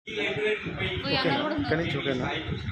ఈ లైబ్రరీ ఓ, అన్నారు కూడా ఇక్కడి నుంచి ఓకేనా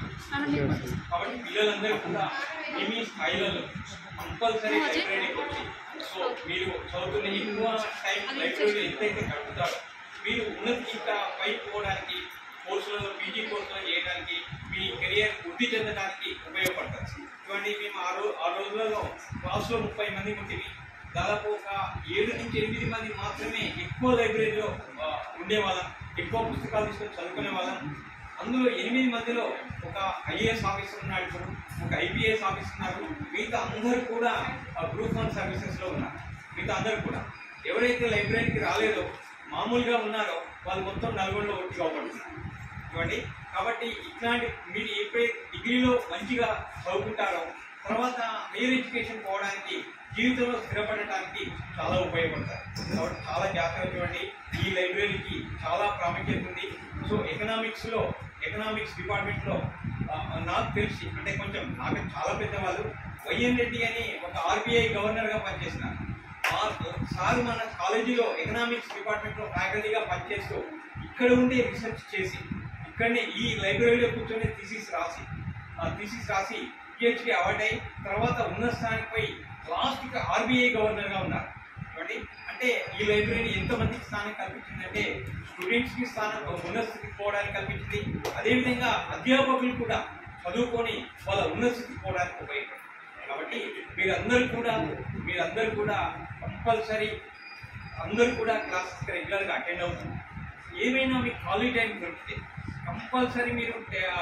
కాబట్టి పిల్లలందరూ కూడా మీ మీ స్థాయిలలో కంపల్సరీ లైబ్రరీకి వచ్చి సో మీరు చదువుతున్న ఎక్కువ టైం లైబ్రరీలో ఎంతైతే గడుపుతారో మీరు ఉన్నత ఇంకా పైకి పోవడానికి కోర్సులలో పీజీ కోర్సులు చేయడానికి మీ కెరియర్ వృద్ధి చెందడానికి ఉపయోగపడుతుంది ఇవన్నీ మేము ఆ రోజు ఆ రోజులలో క్లాస్లో ముప్పై మంది ఉంటుంది దాదాపు ఒక ఏడు నుంచి ఎనిమిది మంది మాత్రమే ఎక్కువ లైబ్రరీలో ఆ, ఉండేవాళ్ళం ఎక్కువ పుస్తకాలు తీసుకొని చదువుకునే వాళ్ళం అందులో ఎనిమిది మందిలో ఒక ఐఏఎస్ ఆఫీసర్ ఉన్నాడు ఇప్పుడు ఒక ఐపీఎస్ ఆఫీసర్ ఉన్నారు మిగతా అందరూ కూడా గ్రూప్ వన్ సర్వీసెస్లో ఉన్నారు మిగతా అందరూ కూడా ఎవరైతే లైబ్రరీకి రాలేదో మామూలుగా ఉన్నారో వాళ్ళు మొత్తం నలుగురిలో ఒట్టి అవబడుతున్నారు ఇవ్వండి కాబట్టి ఇట్లాంటి మీరు ఎప్పుడైతే డిగ్రీలో మంచిగా చదువుకుంటారో తర్వాత హైయర్ ఎడ్యుకేషన్ పోవడానికి జీవితంలో స్థిరపడటానికి చాలా ఉపయోగపడతారు కాబట్టి చాలా జాగ్రత్తగా చూడండి ఈ లైబ్రరీకి చాలా ప్రాముఖ్యత ఉంది సో ఎకనామిక్స్లో ఎకనామిక్స్ డిపార్ట్మెంట్లో ఆ, నాకు తెలిసి అంటే కొంచెం నాకు చాలా పెద్దవాళ్ళు వైఎన్ రెడ్డి అని ఒక ఆర్బీఐ గవర్నర్గా పనిచేసినారు ఆ సార్ మన కాలేజీలో ఎకనామిక్స్ డిపార్ట్మెంట్లో ఫ్యాకల్టీగా పనిచేస్తూ ఇక్కడ ఉండి రీసెర్చ్ చేసి ఇక్కడనే ఈ లైబ్రరీలో కూర్చొని థీసిస్ రాసి ఆ థీసిస్ రాసి పిహెచ్డి అవార్డ్ అయి తర్వాత ఉన్నత స్థానానికి పోయి లాస్ట్కి ఆర్బీఐ గవర్నర్గా ఉన్నారు చూడండి అంటే ఈ లైబ్రరీ ఎంతమందికి స్థానం కల్పించిందంటే స్టూడెంట్స్కి స్థానం ఉన్నత స్థితికి పోవడానికి కల్పించింది అదేవిధంగా అధ్యాపకులు కూడా చదువుకొని వాళ్ళ ఉన్నత స్థితికి పోవడానికి ఉపయోగపడుతుంది కాబట్టి మీరందరూ కూడా మీరందరూ కూడా కంపల్సరీ అందరూ కూడా క్లాసెస్కి రెగ్యులర్గా అటెండ్ అవుతుంది ఏమైనా మీకు ఖాళీ టైం దొరికితే కంపల్సరీ మీరు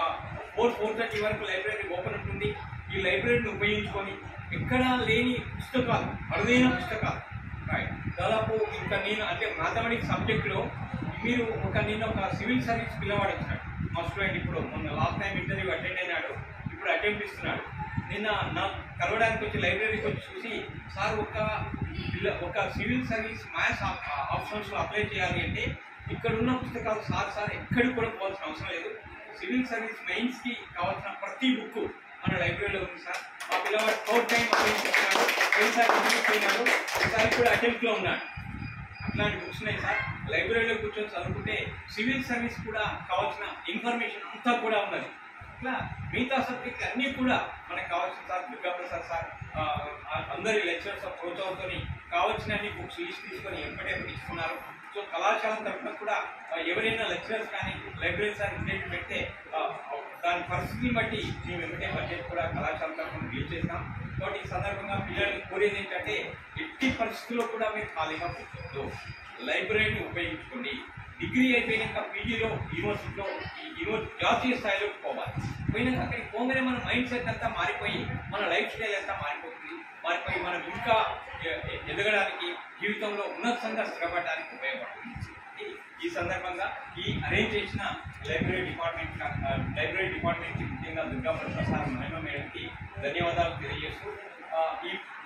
ఫోర్ ఫోర్ థర్టీ వరకు లైబ్రరీ ఓపెన్ ఉంటుంది ఈ లైబ్రరీని ఉపయోగించుకొని ఎక్కడా లేని పుస్తకాలు అరుదైన పుస్తకాలు రైట్ దాదాపు ఇంకా నేను అంటే మ్యాథమెటిక్స్ సబ్జెక్టులో మీరు ఒక నిన్న ఒక సివిల్ సర్వీస్ పిల్లవాడు వచ్చినాడు మా స్టూడెంట్ ఇప్పుడు మొన్న లాస్ట్ టైం ఇంటర్వ్యూ అటెండ్ అయినాడు ఇప్పుడు అటెంప్ట్ ఇస్తున్నాడు నిన్న నా కలవడానికి వచ్చి లైబ్రరీకి వచ్చి చూసి సార్ ఒక పిల్ల ఒక సివిల్ సర్వీస్ మ్యాథ్స్ ఆప్షన్స్లో అప్లై చేయాలి అంటే ఇక్కడ ఉన్న పుస్తకాలు సార్ సార్ ఎక్కడికి కూడా పోవాల్సిన అవసరం లేదు సివిల్ సర్వీస్ మెయిన్స్కి కావాల్సిన ప్రతి బుక్ మన లైబ్రరీలో ఉంది సార్ ఆ పిల్లవాడు థర్డ్ టైం అప్లై చేస్తున్నాడు పోయినసారి ఇంటర్వ్యూకి పోయినాడు ఈసారి కూడా అటెంప్ట్లో ఉన్నాడు అట్లాంటి బుక్స్ ఉన్నాయి సార్ లైబ్రరీలో కూర్చొని చదువుకుంటే సివిల్ సర్వీస్ కూడా కావాల్సిన ఇన్ఫర్మేషన్ అంతా కూడా ఉన్నది ఇట్లా మిగతా సబ్జెక్ట్ అన్నీ కూడా మనకు కావాల్సిన సార్ దుర్గా ప్రసాద్ సార్ ఆ, ఆ, అందరి లెక్చర్స్ ప్రోత్సాహంతో కావాల్సిన అన్ని బుక్స్ లిస్ట్ తీసుకొని ఎప్పటికప్పుడు ఇస్తున్నారు సో కళాశాల తరఫున కూడా ఆ, ఎవరైనా లెక్చరర్స్ కానీ లైబ్రరీ సార్ ఇంటర్వ్యూ పెడితే ఆ, దాని పరిస్థితిని బట్టి మేము వెంటనే బడ్జెట్ కూడా కళాశాల తరఫున రిలీజ్ చేస్తాం కాబట్టి ఈ సందర్భంగా పిల్లల్ని కోరేది ఏంటంటే ఎట్టి పరిస్థితుల్లో కూడా మీరు ఖాళీగా కూర్చోవద్దు లైబ్రరీని ఉపయోగించుకోండి డిగ్రీ అయిపోయినాక పీజీలో యూనివర్సిటీలో ఈ యూనివర్సిటీ జాతీయ స్థాయిలోకి పోవాలి పోయినాక అక్కడికి పోగానే మన మైండ్ సెట్ అంతా మారిపోయి మన లైఫ్ స్టైల్ అంతా మారిపోతుంది మారిపోయి మనం ఇంకా ఎ- ఎ- ఎదగడానికి జీవితంలో ఉన్నతంగా స్థిరపడడానికి ఉపయోగపడుతుంది ఈ- ఈ సందర్భంగా ఈ అరేంజ్ చేసిన లైబ్రరీ డిపార్ట్మెంట్ కా- ఆ, లైబ్రరీ డిపార్ట్మెంట్ ముఖ్యంగా దుర్గా ప్రసాద్ సార్ మహిమ మేడంకి ధన్యవాదాలు తెలియజేస్తూ ఆ, ఈ